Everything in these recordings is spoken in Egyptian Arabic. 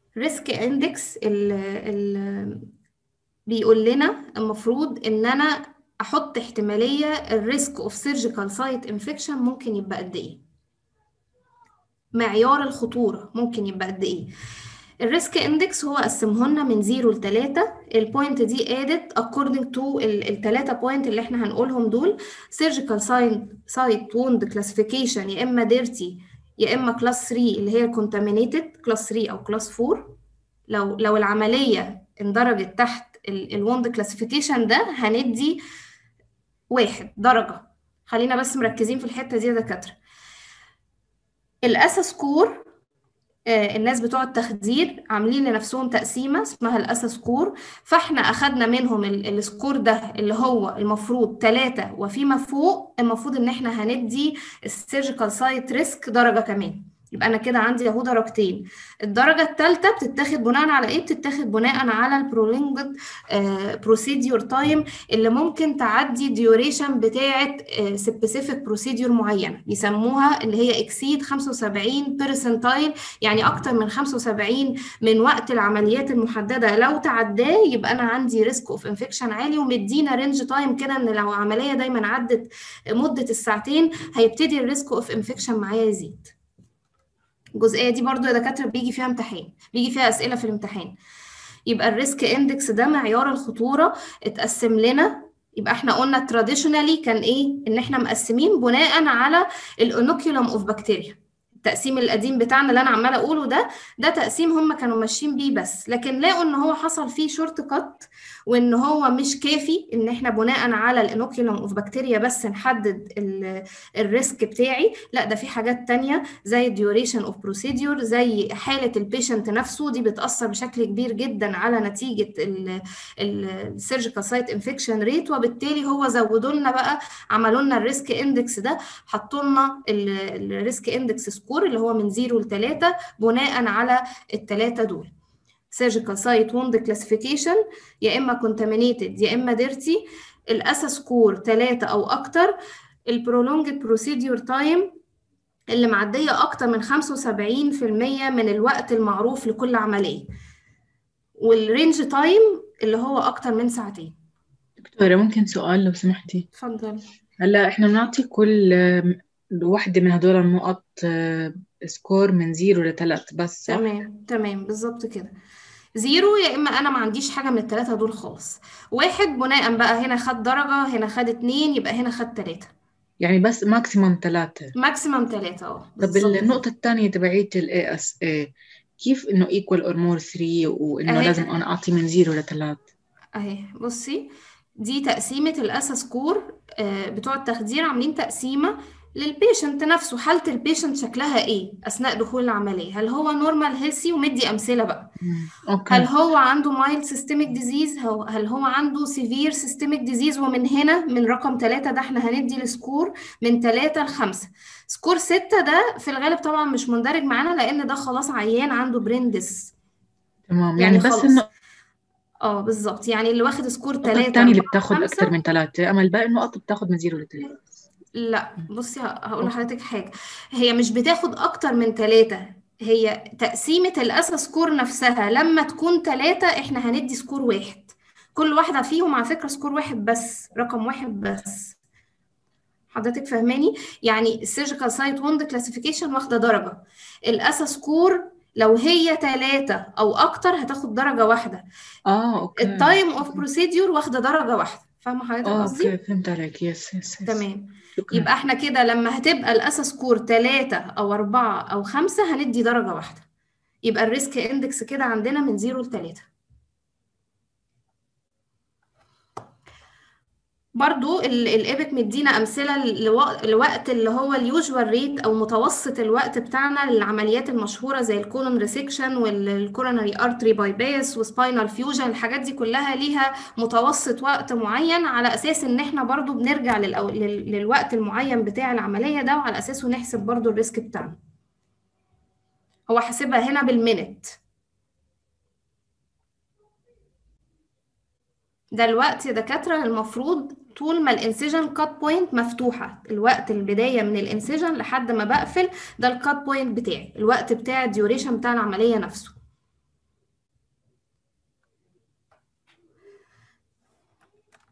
ريسك اندكس ال ال بيقول لنا المفروض ان انا احط احتماليه الريسك اوف سيرجيكال سايت انفكشن ممكن يبقى قد ايه معيار الخطوره ممكن يبقى قد ايه الريسك اندكس هو قسمه لنا من 0 ل 3 البوينت دي ادت according to الثلاثه بوينت اللي احنا هنقولهم دول surgical site wound classification يا اما ديرتي يا اما كلاس 3 اللي هي contaminated كلاس 3 او كلاس 4 لو لو العمليه اندرجت تحت الوند كلاسيفيكيشن ده هندي واحد درجه خلينا بس مركزين في الحته دي يا دكاتره الاسا سكور آه، الناس بتوع التخدير عاملين لنفسهم تقسيمة اسمها الأسا سكور فاحنا أخدنا منهم السكور ده اللي هو المفروض ثلاثة وفيما فوق المفروض إن احنا هندي السيرجيكال سايت ريسك درجة كمان يبقى انا كده عندي اهو درجتين الدرجه الثالثه بتتاخد بناء على ايه بتتاخد بناء على البرولينجد بروسيديور تايم اللي ممكن تعدي ديوريشن بتاعه سبيسيفيك بروسيديور معينه بيسموها اللي هي اكسيد 75 بيرسنتايل يعني اكتر من 75 من وقت العمليات المحدده لو تعداه يبقى انا عندي ريسك اوف انفكشن عالي ومدينا رينج تايم كده ان لو عمليه دايما عدت مده الساعتين هيبتدي الريسك اوف انفكشن معايا يزيد الجزئيه دي برضو يا دكاتره بيجي فيها امتحان بيجي فيها اسئله في الامتحان يبقى الريسك اندكس ده معيار الخطوره اتقسم لنا يبقى احنا قلنا تراديشنالي كان ايه ان احنا مقسمين بناء على الانوكيولم اوف بكتيريا التقسيم القديم بتاعنا اللي انا عماله اقوله ده ده تقسيم هم كانوا ماشيين بيه بس لكن لقوا ان هو حصل فيه شورت كات وان هو مش كافي ان احنا بناء على الانوكيولم اوف بكتيريا بس نحدد الريسك بتاعي لا ده في حاجات تانية زي الديوريشن اوف بروسيديور زي حاله البيشنت نفسه دي بتاثر بشكل كبير جدا على نتيجه السيرجيكال سايت انفكشن ريت وبالتالي هو زودوا لنا بقى عملوا لنا الريسك اندكس ده حطوا لنا الريسك اندكس سكور اللي هو من 0 ل 3 بناء على الثلاثه دول surgical site wound classification يا اما contaminated يا اما dirty الاسا سكور 3 او اكتر البرولونجد بروسيديور تايم اللي معديه اكتر من 75% من الوقت المعروف لكل عمليه والرينج تايم اللي هو اكتر من ساعتين دكتورة ممكن سؤال لو سمحتي اتفضل هلا احنا بنعطي كل واحدة من هدول النقط سكور من زيرو لثلاث بس صح؟ تمام تمام بالظبط كده زيرو يا اما انا ما عنديش حاجه من الثلاثه دول خالص واحد بناء بقى هنا خد درجه هنا خد اتنين يبقى هنا خد ثلاثه يعني بس ماكسيمم ثلاثة ماكسيمم ثلاثه اه طب بالظبط النقطة الثانية تبعية الاي اس اي كيف انه ايكوال اور مور 3 وانه اهي لازم انا اعطي من زيرو لثلاث اهي بصي دي تقسيمه الاسا سكور آه، بتوع التخدير عاملين تقسيمه للبيشنت نفسه حاله البيشنت شكلها ايه اثناء دخول العمليه هل هو نورمال هيلثي ومدي امثله بقى مم. هل اوكي هو عنده مايلد سيستميك ديزيز هل هو عنده سيفير سيستميك ديزيز ومن هنا من رقم ثلاثة ده احنا هندي السكور من ثلاثة لخمسة سكور ستة ده في الغالب طبعا مش مندرج معانا لأن ده خلاص عيان عنده بريندس تمام يعني يعني بس خلاص انه اه بالظبط يعني اللي واخد سكور النقطة ثلاثة الثانية اللي أربعة بتاخد أكثر خمسة من ثلاثة أما الباقي النقط بتاخد من زيرو لثلاثة لا بصي ه- هقول أوكي لحضرتك حاجة هي مش بتاخد أكتر من ثلاثة هي تقسيمة الأسا سكور نفسها لما تكون ثلاثة احنا هندي سكور واحد كل واحدة فيهم على فكرة سكور واحد بس رقم واحد بس حضرتك فاهماني يعني السيرجيكال سايت ووند كلاسيفيكيشن واخدة درجة الأسا سكور لو هي ثلاثة أو أكتر هتاخد درجة واحدة اه اوكي التايم اوف بروسيديور واخدة درجة واحدة فاهمة حضرتك اه قصدي؟ اوكي فهمت عليك يس يس يس تمام شكرا يبقى احنا كده لما هتبقى الأسا سكور تلاتة أو أربعة أو خمسة هندي درجة واحدة يبقى الريسك اندكس كده عندنا من زيرو لتلاتة برضو ال- الإيبك مدينا أمثلة لو- لوقت اللي هو اليوجوال ريت أو متوسط الوقت بتاعنا للعمليات المشهورة زي الكولون ريسكشن والكوروناري ارتري بايباس وسباينال فيوجن الحاجات دي كلها ليها متوسط وقت معين على أساس إن إحنا برضو بنرجع للأو... لل... للوقت المعين بتاع العملية ده وعلى أساسه نحسب برضو الريسك بتاعنا هو حاسبها هنا بالمينت ده الوقت يا دكاترة المفروض طول ما الانسجن كات بوينت مفتوحة الوقت البداية من الانسجن لحد ما بقفل ده الكات بوينت بتاعي الوقت بتاع الديوريشن بتاع العملية نفسه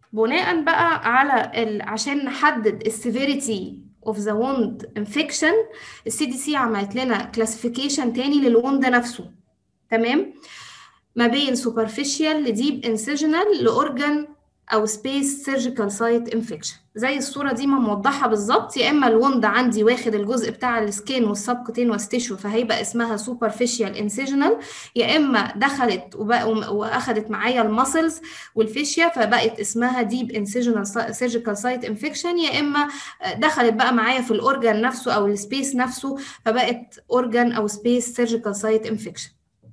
بناء بقى على ال... عشان نحدد السيفيريتي اوف ذا ووند انفكشن السي دي سي عملت لنا كلاسيفيكيشن تاني للوند نفسه تمام ما بين سوبرفيشال لديب انسيجنال لاورجان او سبيس سيرجيكال سايت انفكشن زي الصوره دي ما موضحه بالظبط يا اما الوند عندي واخد الجزء بتاع السكين والسبكوتينوس تيشو فهيبقى اسمها سوبرفيشال انسيجنال يا اما دخلت واخدت معايا المسلز والفيشيا فبقت اسمها ديب انسيجنال سيرجيكال سايت انفكشن يا اما دخلت بقى معايا في الاورجان نفسه او السبيس نفسه فبقت اورجان او سبيس سيرجيكال سايت انفكشن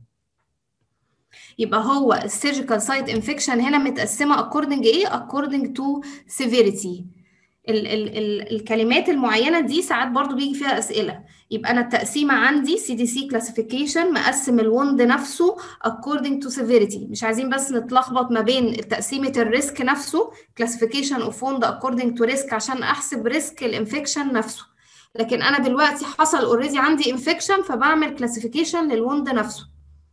يبقى هو السيرجيكال سايت انفكشن هنا متقسمه اكوردنج ايه اكوردنج تو سيفيريتي ال ال ال الكلمات المعينه دي ساعات برضو بيجي فيها اسئله يبقى انا التقسيمه عندي سي دي سي كلاسيفيكيشن مقسم الوند نفسه according to severity مش عايزين بس نتلخبط ما بين تقسيمه الريسك نفسه classification of wound according to risk عشان احسب ريسك الانفكشن نفسه لكن انا دلوقتي حصل اوريدي عندي انفكشن فبعمل كلاسيفيكيشن للوند نفسه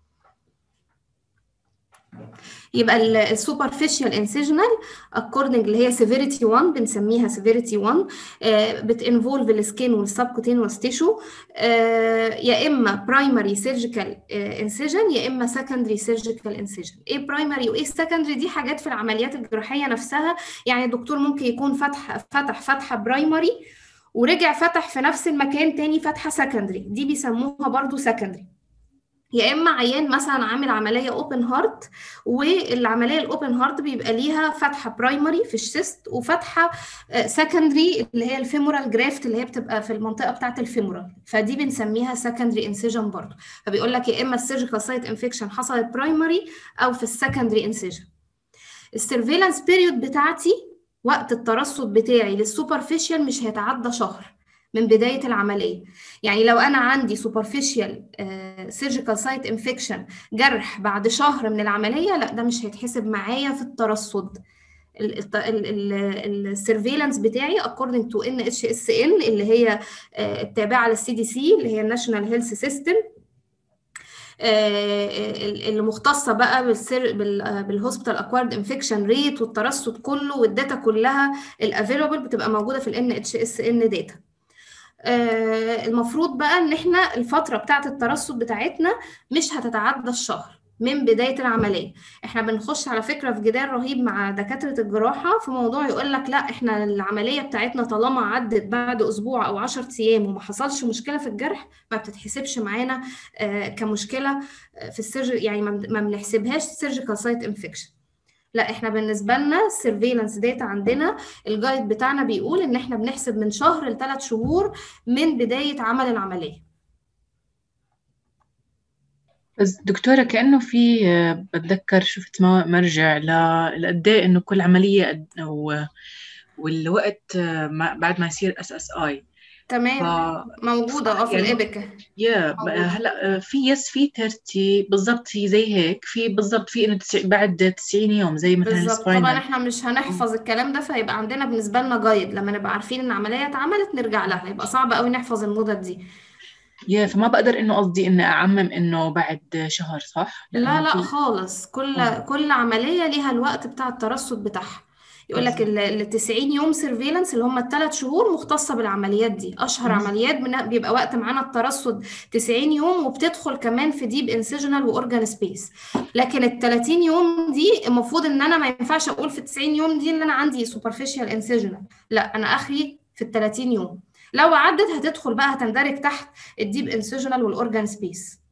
يبقى السوبرفيشال انسيجنال اكوردنج اللي هي سيفيريتي 1 بنسميها سيفيريتي 1 بتنفولف السكين والسبكوتينوس تيشو يا اما برايمري سيرجيكال انسيجن يا اما سكندري سيرجيكال انسيجن ايه برايمري وايه سكندري دي حاجات في العمليات الجراحيه نفسها يعني الدكتور ممكن يكون فتح فتح فتحه برايمري ورجع فتح في نفس المكان تاني فتحه سكندري دي بيسموها برضو سكندري يا اما عيان مثلا عامل عمليه اوبن هارت والعمليه الاوبن هارت بيبقى ليها فتحه برايمري في الشيست وفتحه سكندري اللي هي الفيمورال جرافت اللي هي بتبقى في المنطقه بتاعه الفيمورال فدي بنسميها سكندري انسيجن برضه فبيقول لك يا اما السيرجيكال سايت انفكشن حصلت برايمري او في السكندري انسيجن السيرفيلانس بيريود بتاعتي وقت الترصد بتاعي للسوبرفيشال مش هيتعدى شهر من بداية العملية يعني لو أنا عندي superficial سيرجيكال سايت انفكشن جرح بعد شهر من العملية لا ده مش هيتحسب معايا في الترصد السيرفيلانس بتاعي according to NHSN اللي هي التابعة للسي دي سي اللي هي الناشونال هيلث سيستم اللي مختصه بقى بالسر بالهوسبيتال اكوارد انفكشن ريت والترصد كله والداتا كلها الافيلبل بتبقى موجوده في الان اتش اس ان داتا المفروض بقى ان احنا الفتره بتاعه الترصد بتاعتنا مش هتتعدى الشهر من بدايه العمليه احنا بنخش على فكره في جدال رهيب مع دكاتره الجراحه في موضوع يقول لك لا احنا العمليه بتاعتنا طالما عدت بعد اسبوع او 10 ايام وما حصلش مشكله في الجرح ما بتتحسبش معانا كمشكله في السيرجري يعني ما بنحسبهاش سيرجيكال سايت انفكشن لا احنا بالنسبه لنا السيرفيلانس داتا عندنا الجايد بتاعنا بيقول ان احنا بنحسب من شهر لثلاث شهور من بدايه عمل العمليه بس دكتورة كأنه في بتذكر شفت مرجع لقد ايه انه كل عملية والوقت بعد ما يصير اس اس اي تمام ف... موجودة اه في يعني الإبكة يا هلا في يس في 30 بالضبط هي زي هيك في بالضبط في انه تسع... بعد 90 يوم زي مثلا بالظبط السباينال طبعا احنا مش هنحفظ الكلام ده فيبقى عندنا بالنسبة لنا جايد لما نبقى عارفين ان العملية اتعملت نرجع لها يبقى صعب قوي نحفظ المدد دي يا فما بقدر انه قصدي اني اعمم انه بعد شهر صح؟ لا لانه لا في خالص كل آه. كل عملية ليها الوقت بتاع الترصد بتاعها يقول لك بالظبط ال 90 يوم سيرفيلانس اللي هم الثلاث شهور مختصة بالعمليات دي أشهر مم. عمليات بن- بيبقى وقت معانا الترصد 90 يوم وبتدخل كمان في ديب انسيجنال وأورجان سبيس لكن ال 30 يوم دي المفروض إن أنا ما ينفعش أقول في ال 90 يوم دي إن أنا عندي سوبرفيشال انسيجنال لا أنا آخري في ال 30 يوم لو عدت هتدخل بقى هتندرج تحت الديب انسيجنال والأورجان سبيس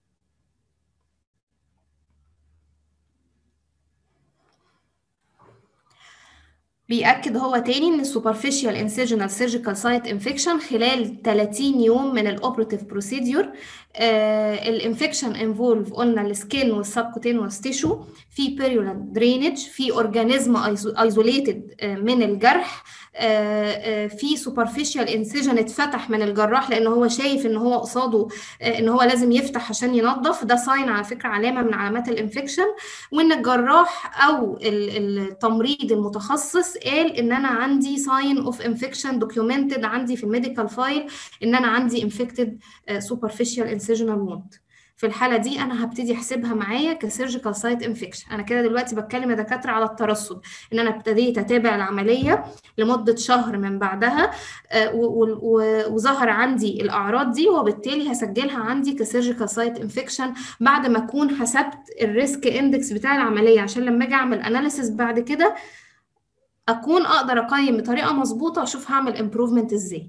بيأكد هو تاني ان السوبرفيشال انسيجنال سيرجيكال سايت انفكشن خلال 30 يوم من الاوبراتيف بروسيدور الانفكشن انفولف قلنا السكين والسبكوتينوس تيشو في بيريولانت درينج في اورجانيزم ايزوليتد من الجرح آه، آه، في سوبرفيشال انسيجن اتفتح من الجراح لان هو شايف ان هو قصاده آه، ان هو لازم يفتح عشان ينظف ده ساين على فكره علامه من علامات الانفكشن وان الجراح او ال- التمريض المتخصص قال ان انا عندي ساين اوف انفكشن دوكيومنتد عندي في الميديكال فايل ان انا عندي انفكتد سوبرفيشال انسيجنال ووند في في الحاله دي انا هبتدي احسبها معايا كسيرجيكال سايت انفكشن انا كده دلوقتي بتكلم يا دكاتره على الترصد ان انا ابتديت اتابع العمليه لمده شهر من بعدها وظهر عندي الاعراض دي وبالتالي هسجلها عندي كسيرجيكال سايت انفكشن بعد ما اكون حسبت الريسك اندكس بتاع العمليه عشان لما اجي اعمل اناليسيس بعد كده اكون اقدر اقيم بطريقه مظبوطه اشوف هعمل امبروفمنت ازاي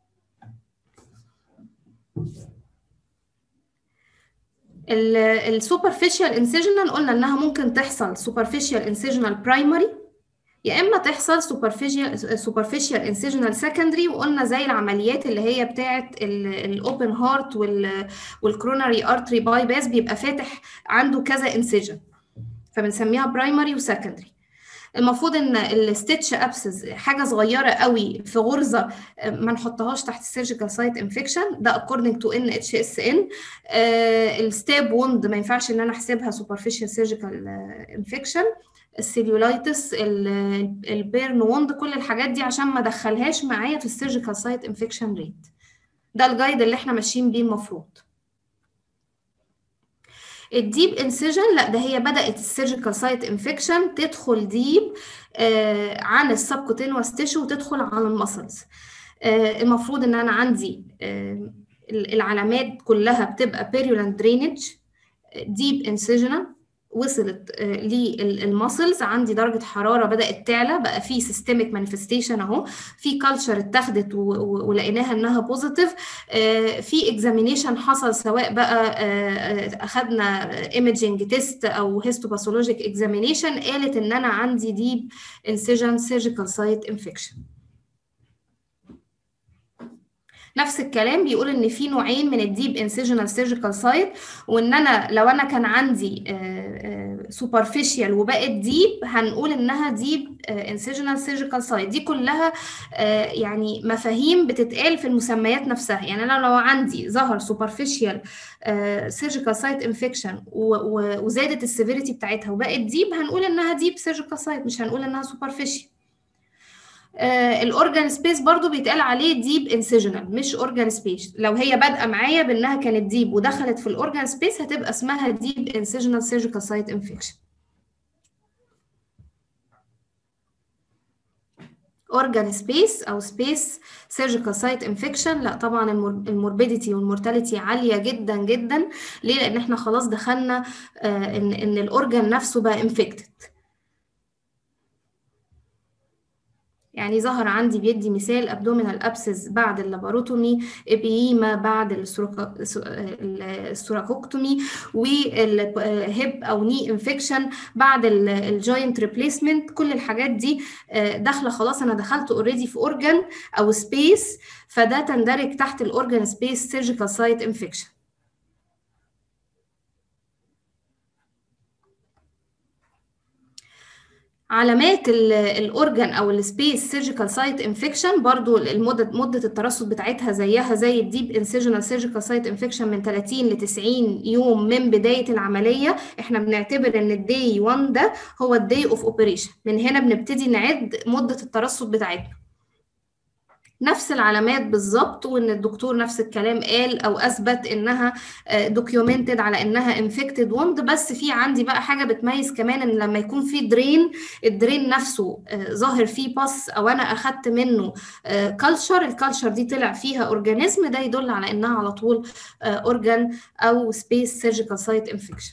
السوبرفيشال انسيجنال قلنا انها ممكن تحصل سوبرفيشال انسيجنال برايمري يا اما تحصل سوبرفيشال سوبرفيشال انسيجنال سكندري وقلنا زي العمليات اللي هي بتاعه الاوبن هارت والكروناري ارتري باي باس بيبقى فاتح عنده كذا انسيجن فبنسميها برايمري وسكندري المفروض ان الستيتش ابسز حاجه صغيره قوي في غرزه ما نحطهاش تحت السيرجيكال سايت انفكشن ده اكوردنج تو ان اتش اس ان الستاب ووند ما ينفعش ان انا احسبها سوبرفيشال سيرجيكال انفكشن السيلولايتس البيرن ووند كل الحاجات دي عشان ما ادخلهاش معايا في السيرجيكال سايت انفكشن ريت ده الجايد اللي احنا ماشيين بيه المفروض الديب انسيجن لا ده هي بدات السيرجيكال سايت انفكشن تدخل ديب آه عن السبكوتينوس تيشو وتدخل على المسلز آه المفروض ان انا عندي آه العلامات كلها بتبقى بيريولانت درينج ديب انسيجنال وصلت للمسلز عندي درجه حراره بدات تعلى بقى في سيستميك مانيفستيشن اهو في كلتشر اتاخدت ولقيناها انها بوزيتيف في اكزامينيشن حصل سواء بقى اخذنا ايمجنج تيست او هيستوباثولوجيك اكزامينيشن قالت ان انا عندي ديب انسيجن سيرجيكال سايت انفكشن نفس الكلام بيقول ان في نوعين من الديب انسيجنال سيرجيكال سايت وان انا لو انا كان عندي سوبرفيشال وبقت ديب هنقول انها ديب انسيجنال سيرجيكال سايت دي كلها يعني مفاهيم بتتقال في المسميات نفسها يعني انا لو عندي ظهر سوبرفيشال سيرجيكال سايت انفكشن وزادت السيفيريتي بتاعتها وبقت ديب هنقول انها ديب سيرجيكال سايت مش هنقول انها سوبرفيشال آه الاورجان سبيس برضو بيتقال عليه ديب انسيجنال مش اورجان سبيس لو هي بادئه معايا بانها كانت ديب ودخلت في الاورجان سبيس هتبقى اسمها ديب انسيجنال سيرجيكال سايت انفكشن اورجان سبيس او سبيس سيرجيكال سايت انفكشن لا طبعا الموربيديتي والمورتاليتي عاليه جدا جدا ليه لان احنا خلاص دخلنا آه ان ان الاورجان نفسه بقى انفكتد يعني ظهر عندي بيدي مثال ابدومينال ابسس بعد اللاباروتومي ابييما بعد السوراكوكتومي والهيب او ني انفكشن بعد الجوينت ريبليسمنت كل الحاجات دي داخله خلاص انا دخلت اوريدي في اورجان او سبيس فده تندرج تحت الاورجان سبيس سيرجيكال سايت انفكشن علامات الاورجان او السبيس سيرجيكال سايت انفكشن برضو المده مده الترصد بتاعتها زيها زي الديب انسيجنال سيرجيكال سايت انفكشن من 30 ل 90 يوم من بدايه العمليه احنا بنعتبر ان الدي 1 ده هو الدي اوف اوبريشن من هنا بنبتدي نعد مده الترصد بتاعتنا نفس العلامات بالظبط وان الدكتور نفس الكلام قال او اثبت انها دوكيومنتد على انها انفكتد ووند بس في عندي بقى حاجه بتميز كمان ان لما يكون في درين الدرين نفسه ظاهر فيه باس او انا اخدت منه كلتشر الكلتشر دي طلع فيها اورجانيزم ده يدل على انها على طول اورجان او سبيس سيرجيكال سايت انفكشن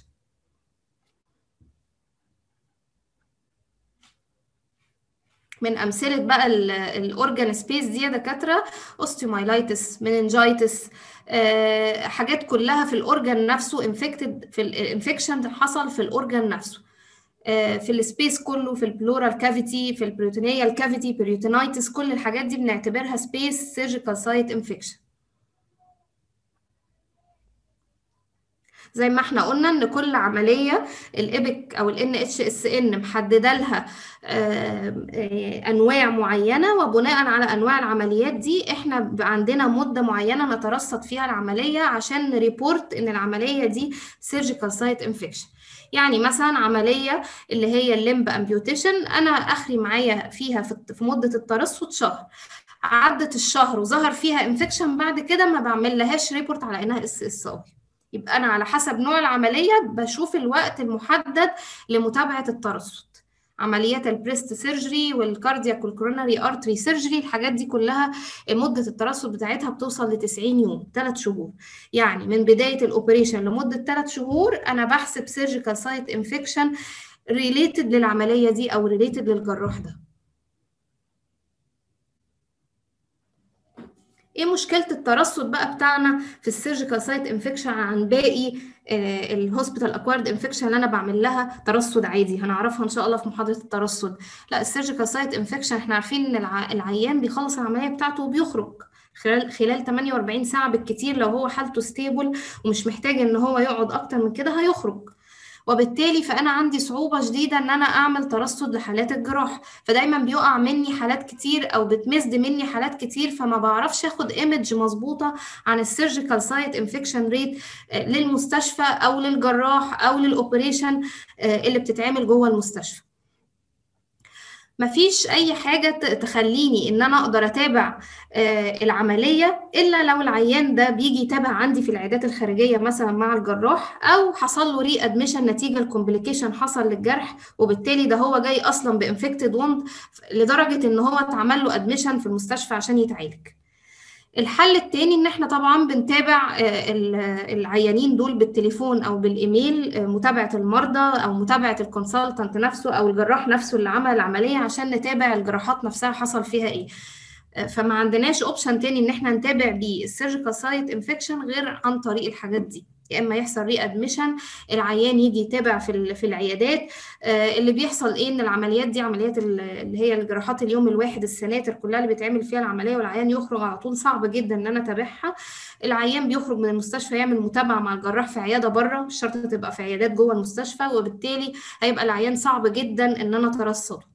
من امثله بقى الاورجان سبيس دي يا دكاتره اوستيومايلايتس مننجايتس أه حاجات كلها في الاورجان نفسه انفكتد في الانفكشن حصل في الاورجان نفسه أه في السبيس كله في البلورال كافيتي في البريتونيال كافيتي بريوتينايتس كل الحاجات دي بنعتبرها سبيس سيرجيكال سايت انفكشن زي ما احنا قلنا ان كل عمليه الابك او الان اتش اس ان محدده لها انواع معينه وبناء على انواع العمليات دي احنا عندنا مده معينه نترصد فيها العمليه عشان نريبورت ان العمليه دي سيرجيكال سايت انفكشن يعني مثلا عمليه اللي هي الليمب امبيوتيشن انا اخري معايا فيها في مده الترصد شهر عدت الشهر وظهر فيها انفكشن بعد كده ما بعمل لهاش ريبورت على انها اس اس اي يبقى انا على حسب نوع العمليه بشوف الوقت المحدد لمتابعه الترصد عمليات البريست سيرجري والكاردياك والكوروناري ارتري سيرجري الحاجات دي كلها مده الترصد بتاعتها بتوصل ل 90 يوم 3 شهور يعني من بدايه الاوبريشن لمده 3 شهور انا بحسب سيرجيكال سايت انفكشن ريليتد للعمليه دي او ريليتد للجراح ده ايه مشكله الترصد بقى بتاعنا في السيرجيكال سايت انفكشن عن باقي الهوسبيتال اكوارد انفكشن اللي انا بعمل لها ترصد عادي هنعرفها ان شاء الله في محاضره الترصد لا السيرجيكال سايت انفكشن احنا عارفين ان الع... العيان بيخلص العمليه بتاعته وبيخرج خلال خلال 48 ساعه بالكتير لو هو حالته ستيبل ومش محتاج ان هو يقعد اكتر من كده هيخرج وبالتالي فانا عندي صعوبه شديده ان انا اعمل ترصد لحالات الجراح فدايما بيقع مني حالات كتير او بتمسد مني حالات كتير فما بعرفش اخد ايمج مظبوطه عن السيرجيكال سايت انفكشن ريت للمستشفى او للجراح او للاوبريشن اللي بتتعمل جوه المستشفى مفيش اي حاجه تخليني ان انا اقدر اتابع العمليه الا لو العيان ده بيجي يتابع عندي في العيادات الخارجيه مثلا مع الجراح او حصل له ري ادميشن نتيجه الكومبليكيشن حصل للجرح وبالتالي ده هو جاي اصلا بانفكتد وند لدرجه ان هو اتعمل له ادميشن في المستشفى عشان يتعالج الحل التاني ان احنا طبعا بنتابع العيانين دول بالتليفون او بالايميل متابعه المرضى او متابعه الكونسلتنت نفسه او الجراح نفسه اللي عمل العمليه عشان نتابع الجراحات نفسها حصل فيها ايه فما عندناش اوبشن تاني ان احنا نتابع بيه السيرجيكال سايت انفكشن غير عن طريق الحاجات دي يا اما يحصل ري ادميشن العيان يجي يتابع في في العيادات اللي بيحصل ايه ان العمليات دي عمليات اللي هي الجراحات اليوم الواحد السناتر كلها اللي بيتعمل فيها العمليه والعيان يخرج على طول صعب جدا ان انا اتابعها العيان بيخرج من المستشفى يعمل متابعه مع الجراح في عياده بره مش شرط تبقى في عيادات جوه المستشفى وبالتالي هيبقى العيان صعب جدا ان انا اترصده